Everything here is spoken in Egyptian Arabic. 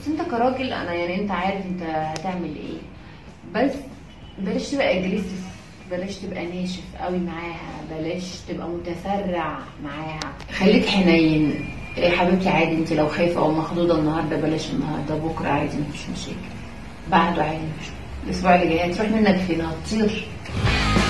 بس انت كراجل انا يعني انت عارف انت هتعمل ايه بس بلاش تبقى اجريسيف بلاش تبقى ناشف قوي معاها بلاش تبقى متسرع معاها خليك حنين يا حبيبتي عادي انت لو خايفه او مخضوضه النهارده بلاش النهارده بكره عادي مفيش مشاكل بعده عادي مفيش الاسبوع اللي جاي هتروح منك فين هتطير